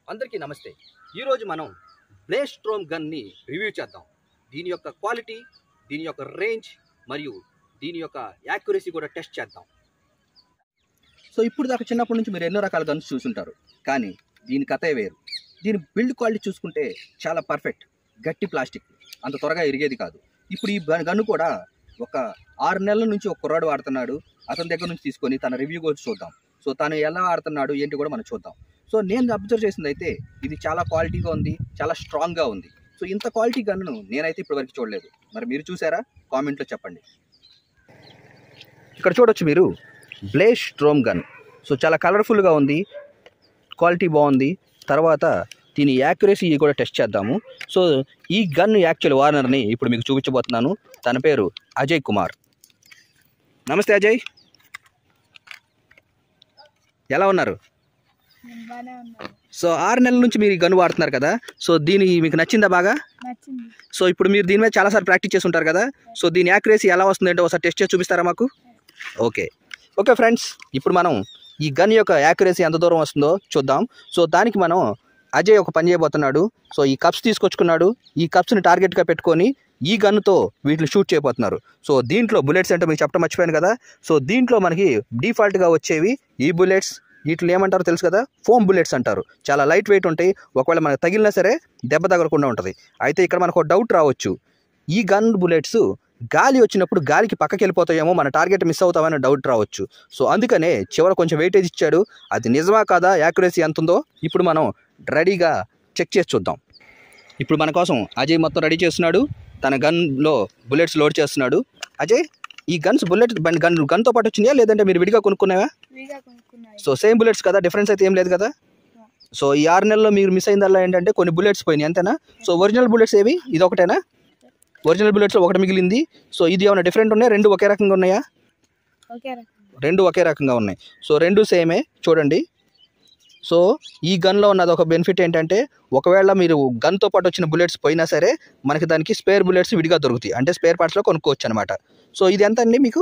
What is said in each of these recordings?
అందరికీ నమస్తే ఈరోజు మనం బ్లేడ్ స్ట్రోమ్ గన్ని రివ్యూ చేద్దాం దీని యొక్క క్వాలిటీ దీని యొక్క రేంజ్ మరియు దీని యొక్క యాక్యురసీ కూడా టెస్ట్ చేద్దాం సో ఇప్పుడు దాకా చిన్నప్పటి నుంచి మీరు ఎన్నో రకాల గన్స్ చూసుంటారు కానీ దీని కథే వేరు దీని బిల్డ్ క్వాలిటీ చూసుకుంటే చాలా పర్ఫెక్ట్ గట్టి ప్లాస్టిక్ అంత త్వరగా ఇరిగేది కాదు ఇప్పుడు ఈ గన్- గన్ను కూడా ఒక ఆరు నెలల నుంచి ఒక కుర్రాడు వాడుతున్నాడు అతని దగ్గర నుంచి తీసుకొని తన రివ్యూ కూడా చూద్దాం సో తను ఎలా ఆడుతున్నాడు ఏంటి కూడా మనం చూద్దాం సో నేను అబ్జర్వ్ చేసింది అయితే ఇది చాలా క్వాలిటీగా ఉంది చాలా స్ట్రాంగ్గా ఉంది సో ఇంత క్వాలిటీ గన్ను నేనైతే ఇప్పటివరకు చూడలేదు మరి మీరు చూసారా కామెంట్లో చెప్పండి ఇక్కడ చూడొచ్చు మీరు బ్లేష్ స్ట్రోమ్ గన్ సో చాలా కలర్ఫుల్గా ఉంది క్వాలిటీ బాగుంది తర్వాత దీని యాక్యురసీ కూడా టెస్ట్ చేద్దాము సో ఈ గన్ యాక్చువల్ వార్నర్ని ఇప్పుడు మీకు చూపించబోతున్నాను తన పేరు అజయ్ కుమార్ నమస్తే అజయ్ ఎలా ఉన్నారు నేను బాగానే ఉన్నాను సో ఆరు నెలల నుంచి మీరు ఈ గన్ వాడుతున్నారు కదా సో దీని మీకు నచ్చిందా బాగా నచ్చింది సో ఇప్పుడు మీరు దీని మీద చాలాసార్లు ప్రాక్టీస్ చేసి ఉంటారు కదా సో దీని యాక్యురసీ ఎలా వస్తుందంటే ఒకసారి టెస్ట్ చేసి చూపిస్తారా మాకు ఓకే ఓకే ఫ్రెండ్స్ ఇప్పుడు మనం ఈ గన్ యొక్క యాక్యురసీ ఎంత దూరం వస్తుందో చూద్దాం సో దానికి మనం అజయ్ ఒక పని చేయబోతున్నాడు సో ఈ కప్స్ తీసుకొచ్చుకున్నాడు ఈ కప్స్ని టార్గెట్గా పెట్టుకొని ఈ గన్తో వీటిని షూట్ చేయబోతున్నారు సో దీంట్లో బుల్లెట్స్ అంటే మీకు చెప్పడం మర్చిపోయాను కదా సో దీంట్లో మనకి డిఫాల్ట్గా వచ్చేవి ఈ బుల్లెట్స్ వీటిని ఏమంటారో తెలుసు కదా ఫోమ్ బుల్లెట్స్ అంటారు చాలా లైట్ వెయిట్ ఉంటాయి ఒకవేళ మనకు తగిలినా సరే దెబ్బ తగలకుండా ఉంటుంది అయితే ఇక్కడ మనకు డౌట్ రావచ్చు ఈ గన్ బుల్లెట్స్ గాలి వచ్చినప్పుడు గాలికి పక్కకి వెళ్ళిపోతాయేమో మన టార్గెట్ మిస్ అవుతామని డౌట్ రావచ్చు సో అందుకనే చివర కొంచెం వెయిటేజ్ ఇచ్చాడు అది నిజమా కాదా యాక్యురసీ ఎంత ఉందో ఇప్పుడు మనం రెడీగా చెక్ చేసి చూద్దాం ఇప్పుడు మన కోసం అజయ్ మొత్తం రెడీ చేస్తున్నాడు తన గన్లో బుల్లెట్స్ లోడ్ చేస్తున్నాడు అజయ్ ఈ గన్స్ బుల్లెట్ గన్ గన్తో పాటు వచ్చినాయా లేదంటే మీరు విడిగా కొనుక్కున్నావా ఫ్రీగా కొనుక్కున్నాయి సో సేమ్ బుల్లెట్స్ కదా డిఫరెన్స్ అయితే ఏం లేదు కదా సో ఈ ఆరు నెలల్లో మీరు మిస్ అయిందల్లా ఏంటంటే కొన్ని బుల్లెట్స్ పోయినాయి అంతేనా సో ఒరిజినల్ బుల్లెట్స్ ఏవి ఇది ఒకటేనా ఒరిజినల్ బుల్లెట్స్ ఒకటి మిగిలింది సో ఇది ఏమైనా డిఫరెంట్ ఉన్నాయా రెండు ఒకే రకంగా ఉన్నాయా ఓకే రకం రెండు ఒకే రకంగా ఉన్నాయి సో రెండు సేమే చూడండి సో ఈ గన్లో ఉన్నది ఒక బెనిఫిట్ ఏంటంటే ఒకవేళ మీరు గన్తో పాటు వచ్చిన బుల్లెట్స్ పోయినా సరే మనకి దానికి స్పేర్ బుల్లెట్స్ విడిగా దొరుకుతాయి అంటే స్పేర్ పార్ట్స్లో కొనుక్కోవచ్చు అనమాట సో ఇది ఎంత అండి మీకు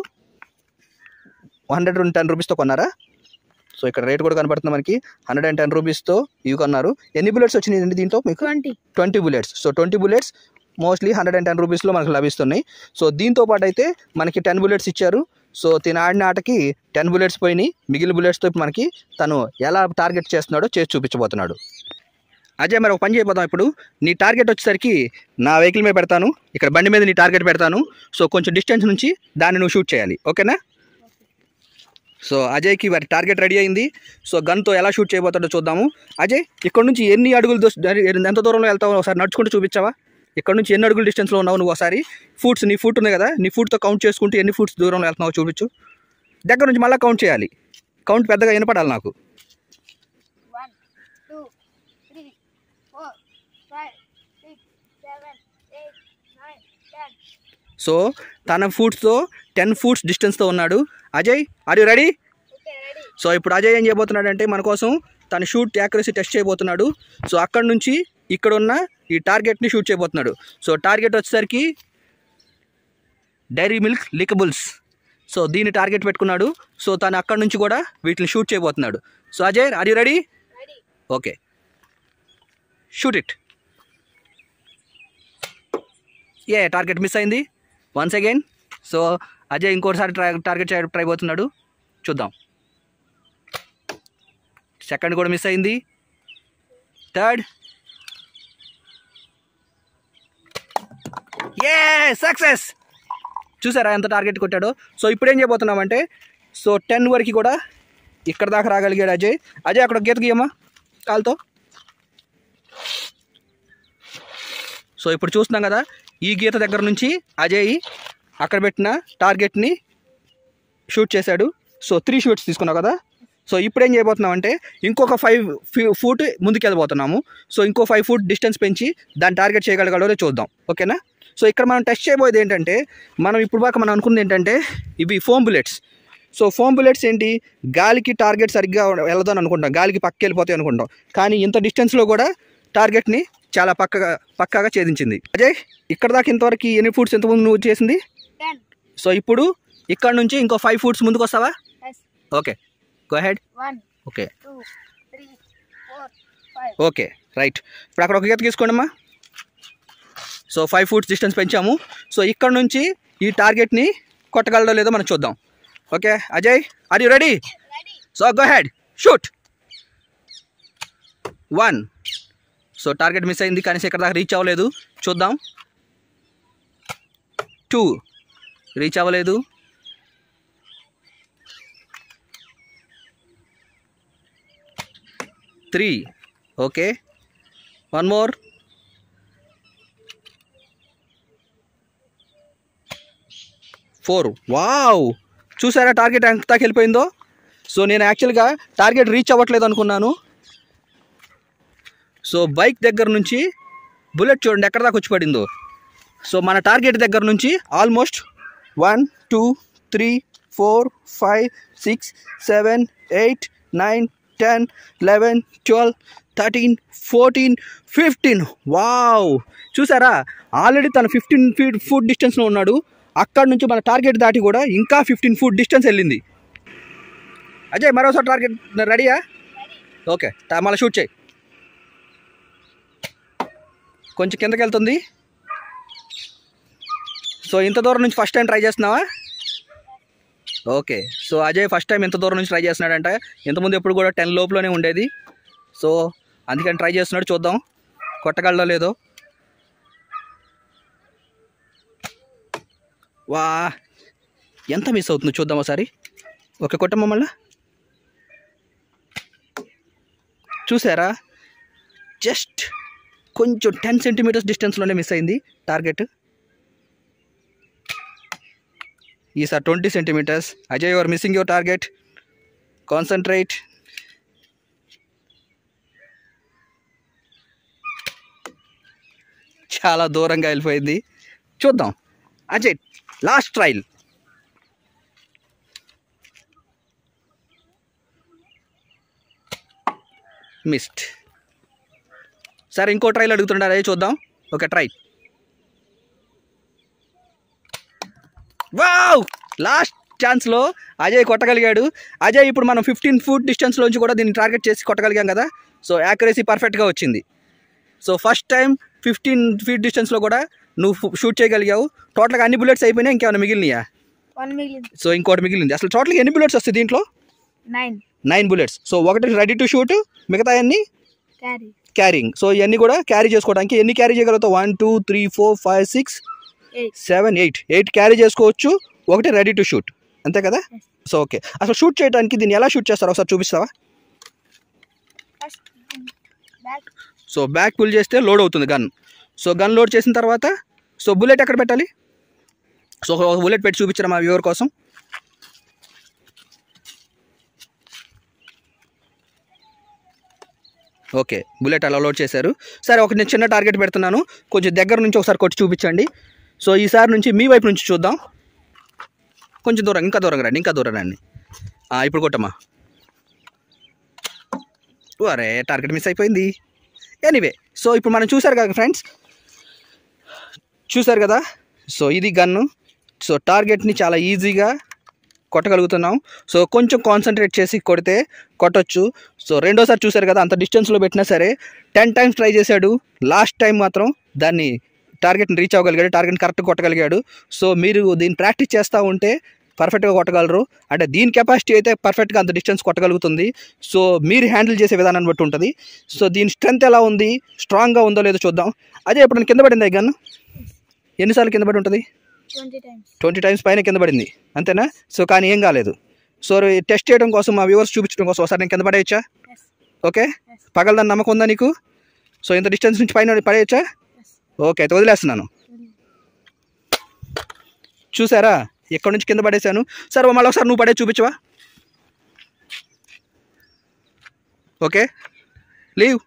హండ్రెడ్ అండ్ టెన్ రూపీస్తో కొన్నారా సో ఇక్కడ రేట్ కూడా కనబడుతుంది మనకి హండ్రెడ్ అండ్ టెన్ రూపీస్తో ఇవి కొన్నారు ఎన్ని బుల్లెట్స్ వచ్చినాయండి దీంతో మీకు twenty twenty bullets so twenty bullets mostly hundred and ten రూపీస్లో మనకు లభిస్తున్నాయి సో దీంతో పాటు అయితే మనకి టెన్ బుల్లెట్స్ ఇచ్చారు సో తిన ఆడిన ఆటకి టెన్ బుల్లెట్స్ పోయినాయి మిగిలిన బుల్లెట్స్తో మనకి తను ఎలా టార్గెట్ చేస్తున్నాడో చేసి చూపించబోతున్నాడు అజయ్ మరి ఒక పని చేయబోతాం ఇప్పుడు నీ టార్గెట్ వచ్చేసరికి నా వెహికల్ మీద పెడతాను ఇక్కడ బండి మీద నీ టార్గెట్ పెడతాను సో కొంచెం డిస్టెన్స్ నుంచి దాన్ని నువ్వు షూట్ చేయాలి ఓకేనా సో అజయ్కి వారి టార్గెట్ రెడీ అయింది సో గన్తో ఎలా షూట్ చేయబోతాడో చూద్దాము అజయ్ ఇక్కడ నుంచి ఎన్ని అడుగులు దూస్- ఎంత దూరంలో వెళ్తావో ఒకసారి నడుచుకుంటూ చూపించావా ఇక్కడ నుంచి ఎన్ని అడుగులు డిస్టెన్స్లో ఉన్నావు నువ్వు ఒకసారి ఫుట్స్ నీ ఫుట్ ఉంది కదా నీ ఫుట్తో కౌంట్ చేసుకుంటూ ఎన్ని ఫుట్స్ దూరంలో వెళ్తున్నావో చూపించు దగ్గర నుంచి మళ్ళీ కౌంట్ చేయాలి కౌంట్ పెద్దగా వినపడాలి నాకు one two three four five six seven eight nine ten so తన ఫుట్స్తో టెన్ ఫుట్స్ డిస్టెన్స్తో ఉన్నాడు Ajay are you ready okay ready so ఇప్పుడు అజయ్ ఏం చేయబోతున్నాడు అంటే మన కోసం తన షూట్ యాక్యురసీ టెస్ట్ చేయబోతున్నాడు సో అక్కడ నుంచి ఇక్కడ ఉన్న ఈ టార్గెట్ని షూట్ చేయబోతున్నాడు సో టార్గెట్ వచ్చేసరికి డైరీ మిల్క్ లికబుల్స్ సో దీన్ని టార్గెట్ పెట్టుకున్నాడు సో తను అక్కడ నుంచి కూడా వీటిని షూట్ చేయబోతున్నాడు so Ajay are you ready ready okay shoot it ఏ టార్గెట్ మిస్ అయింది వన్స్ అగైన్ సో అజయ్ ఇంకోటిసారి ట్రై టార్గెట్ చేయ ట్రై పోతున్నాడు చూద్దాం సెకండ్ కూడా మిస్ అయింది థర్డ్ ఏ సక్సెస్ చూసారా ఎంత టార్గెట్ కొట్టాడో సో ఇప్పుడు ఏం చేయబోతున్నామంటే సో టెన్ వరకు కూడా ఇక్కడ దాకా రాగలిగాడు అజయ్ అజయ్ అక్కడ గీత గీయమ్మా కాలుతో సో ఇప్పుడు చూస్తున్నాం కదా ఈ గీత దగ్గర నుంచి అజయ్ అక్కడ పెట్టిన టార్గెట్ని షూట్ చేశాడు సో త్రీ షూట్స్ తీసుకున్నావు కదా సో ఇప్పుడు ఏం చేయబోతున్నాం అంటే ఇంకొక ఫైవ్ ఫూట్ ముందుకు వెళ్ళబోతున్నాము సో ఇంకో ఫైవ్ ఫూట్ డిస్టెన్స్ పెంచి దాన్ని టార్గెట్ చేయగలగడో చూద్దాం ఓకేనా సో ఇక్కడ మనం టెస్ట్ చేయబోయేది ఏంటంటే మనం ఇప్పుడు దాకా మనం అనుకుంది ఏంటంటే ఇవి foam bullets so foam bullets ఏంటి గాలికి టార్గెట్ సరిగ్గా వెళ్ళదని అనుకుంటాం గాలికి పక్కకి వెళ్ళిపోతాయి అనుకుంటాం కానీ ఇంత డిస్టెన్స్లో కూడా టార్గెట్ని చాలా పక్కగా పక్కాగా ఛేదించింది అజయ్ ఇక్కడ దాకా ఇంతవరకు ఎన్ని ఫుట్స్ ఎంతమంది నువ్వు చేసింది టెన్ సో ఇప్పుడు ఇక్కడ నుంచి ఇంకో ఫైవ్ ఫుట్స్ ముందుకు వస్తావా yes okay go head one okay two three four five okay right ఇప్పుడు అక్కడ ఒక గీత తీసుకోండమ్మా సో ఫైవ్ ఫుట్స్ డిస్టెన్స్ పెంచాము సో ఇక్కడ నుంచి ఈ టార్గెట్ని కొట్టగలడో లేదో మనం చూద్దాం okay Ajay are you ready so go head shoot one so target miss అయింది కానీ ఇక్కడ దాకా రీచ్ అవ్వలేదు చూద్దాం టూ రీచ్ అవ్వలేదు three okay one more four wow చూసారా టార్గెట్ ఎంత దాకా వెళ్ళిపోయిందో సో నేను యాక్చువల్గా టార్గెట్ రీచ్ అవ్వట్లేదు అనుకున్నాను సో బైక్ దగ్గర నుంచి బుల్లెట్ చూడండి ఎక్కడ దాకా వచ్చి పడిందో సో మన టార్గెట్ దగ్గర నుంచి almost one two three four five six seven eight nine ten eleven twelve thirteen fourteen fifteen wow చూసారా ఆల్రెడీ తను ఫిఫ్టీన్ ఫీట్ ఫుట్ డిస్టెన్స్లో ఉన్నాడు అక్కడ నుంచి మన టార్గెట్ దాటి కూడా ఇంకా ఫిఫ్టీన్ ఫుట్ డిస్టెన్స్ వెళ్ళింది అజయ్ మరోసారి టార్గెట్ రెడీయా ఓకే తా- మళ్ళీ షూట్ చేయి కొంచెం కిందకి వెళ్తుంది సో ఇంత దూరం నుంచి ఫస్ట్ టైం ట్రై చేస్తున్నావా okay so Ajay first time ఎంత దూరం నుంచి ట్రై చేస్తున్నాడంటే ఇంతకుముందు ఎప్పుడు కూడా టెన్ లోపులోనే ఉండేది సో అందుకని ట్రై చేస్తున్నాడు చూద్దాం కొట్టగలదో లేదో వా ఎంత మిస్ అవుతుందో చూద్దాం ఒకసారి ఓకే కొట్టమ్మ మళ్ళా చూసారా జస్ట్ కొంచెం టెన్ సెంటీమీటర్స్ డిస్టెన్స్లోనే మిస్ అయింది టార్గెట్ ఈసారి twenty centimetres Ajay your missing your target concentrate చాలా దూరంగా వెళ్ళిపోయింది చూద్దాం అజయ్ లాస్ట్ ట్రైల్ మిస్డ్ సరే ఇంకో ట్రైల్ అడుగుతుంటారు అదే చూద్దాం ఒక ట్రై వావ్ లాస్ట్ ఛాన్స్లో అజయ్ కొట్టగలిగాడు అజయ్ ఇప్పుడు మనం ఫిఫ్టీన్ ఫుట్ డిస్టెన్స్లోంచి కూడా దీన్ని టార్గెట్ చేసి కొట్టగలిగాం కదా సో యాక్యురసీ పర్ఫెక్ట్గా వచ్చింది so first time fifteen feet డిస్టెన్స్లో కూడా నువ్వు షూట్ చేయగలిగావు టోటల్గా అన్ని బుల్లెట్స్ అయిపోయినాయి ఇంకేమైనా మిగిలినాయా వన్ మిలియన్ సో ఇంకోటి మిగిలింది అసలు టోటల్గా ఎన్ని బుల్లెట్స్ వస్తాయి దీంట్లో నైన్ నైన్ బుల్లెట్స్ సో ఒకటి రెడీ టు షూట్ మిగతా అన్ని క్యారీ క్యారింగ్ సో ఇవన్నీ కూడా క్యారీ చేసుకోవడానికి ఎన్ని క్యారీ చేయగలుగుతావు one two three four five six eight seven eight eight carry చేసుకోవచ్చు ఒకటి రెడీ టు షూట్ అంతే కదా Yes. సో ఓకే అసలు షూట్ చేయడానికి దీన్ని ఎలా షూట్ చేస్తారో ఒకసారి చూపిస్తావా first back so back pull చేస్తే లోడ్ అవుతుంది గన్ సో గన్ లోడ్ చేసిన తర్వాత సో బుల్లెట్ ఎక్కడ పెట్టాలి సో ఒక బుల్లెట్ పెట్టి చూపించరా మా వ్యూవర్ కోసం ఓకే బుల్లెట్ అలా లోడ్ చేశారు సరే ఒక నేను చిన్న టార్గెట్ పెడుతున్నాను కొంచెం దగ్గర నుంచి ఒకసారి కొట్టి చూపించండి సో ఈసారి నుంచి మీ వైపు నుంచి చూద్దాం కొంచెం దూరం ఇంకా దూరం రండి ఇంకా దూరం రండి ఆ, ఇప్పుడు కొట్టమ్మా అరే టార్గెట్ మిస్ అయిపోయింది ఎనీవే సో ఇప్పుడు మనం చూసారు కదా ఫ్రెండ్స్ చూసారు కదా సో ఇది గన్ను సో టార్గెట్ని చాలా ఈజీగా కొట్టగలుగుతున్నాం సో కొంచెం కాన్సన్ట్రేట్ చేసి కొడితే కొట్టొచ్చు సో రెండోసారి చూసారు కదా అంత డిస్టెన్స్లో పెట్టినా సరే టెన్ టైమ్స్ ట్రై చేశాడు లాస్ట్ టైం మాత్రం దాన్ని టార్గెట్ని రీచ్ అవ్వగలిగాడు టార్గెట్ కరెక్ట్గా కొట్టగలిగాడు సో మీరు దీన్ని ప్రాక్టీస్ చేస్తూ ఉంటే పర్ఫెక్ట్గా కొట్టగలరు అంటే దీని కెపాసిటీ అయితే పర్ఫెక్ట్గా అంత డిస్టెన్స్ కొట్టగలుగుతుంది సో మీరు హ్యాండిల్ చేసే విధానాన్ని బట్టి ఉంటుంది సో దీని స్ట్రెంత్ ఎలా ఉంది స్ట్రాంగ్గా ఉందో లేదో చూద్దాం అదే ఇప్పుడు కింద పడింది గన్ ఎన్నిసార్లు కింద పడి ఉంటుంది ట్వంటీ టైమ్స్ ట్వంటీ టైమ్స్ పైన కింద పడింది అంతేనా సో కానీ ఏం కాలేదు సో టెస్ట్ చేయడం కోసం మా వ్యూవర్స్ చూపించడం కోసం ఒకసారి నేను కింద పడేయచ్చా ఎస్ ఓకే ఎస్ పగలదని నమ్మకం ఉందా నీకు సో ఇంత డిస్టెన్స్ నుంచి పైన పడేయచ్చా ఎస్ ఓకే అయితే వదిలేస్తున్నాను చూసారా ఎక్కడి నుంచి కింద పడేశాను సరే మళ్ళీ ఒకసారి నువ్వు పడే చూపించవా ఓకే లీవ్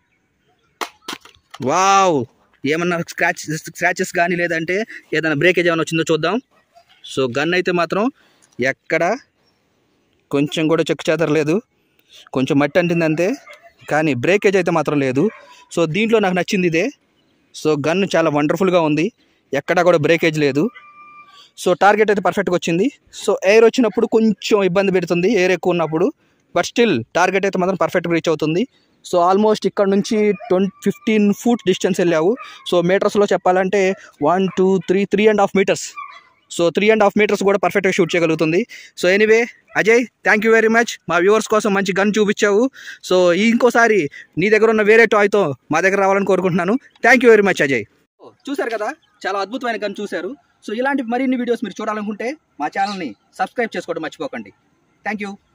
వావ్ ఏమన్నా స్క్రాచ్ స్క్రాచెస్ కానీ లేదంటే ఏదైనా బ్రేకేజ్ ఏమైనా వచ్చిందో చూద్దాం సో గన్ అయితే మాత్రం ఎక్కడ కొంచెం కూడా చెక్కు చెదరలేదు కొంచెం మట్టి అంటింది అంతే కానీ బ్రేకేజ్ అయితే మాత్రం లేదు సో దీంట్లో నాకు నచ్చింది ఇదే సో గన్ చాలా వండర్ఫుల్గా ఉంది ఎక్కడా కూడా బ్రేకేజ్ లేదు సో టార్గెట్ అయితే పర్ఫెక్ట్గా వచ్చింది సో ఎయిర్ వచ్చినప్పుడు కొంచెం ఇబ్బంది పెడుతుంది ఎయిర్ ఎక్కువ ఉన్నప్పుడు బట్ స్టిల్ టార్గెట్ అయితే మాత్రం పర్ఫెక్ట్గా రీచ్ అవుతుంది సో ఆల్మోస్ట్ ఇక్కడ నుంచి ట్వంటీ ఫిఫ్టీన్ ఫూట్ డిస్టెన్స్ వెళ్ళావు సో మీటర్స్లో చెప్పాలంటే one two three three and half metres so three and half metres కూడా పర్ఫెక్ట్గా షూట్ చేయగలుగుతుంది so anyway Ajay thank you very much మా వ్యూవర్స్ కోసం మంచి గన్ చూపించావు సో ఇంకోసారి నీ దగ్గర ఉన్న వేరే టాయ్తో మా దగ్గర రావాలని కోరుకుంటున్నాను thank you very much Ajay చూశారు కదా చాలా అద్భుతమైన గన్ చూశారు సో ఇలాంటి మరిన్ని వీడియోస్ మీరు చూడాలనుకుంటే మా ఛానల్ని సబ్స్క్రైబ్ చేసుకోవడం మర్చిపోకండి థ్యాంక్ యూ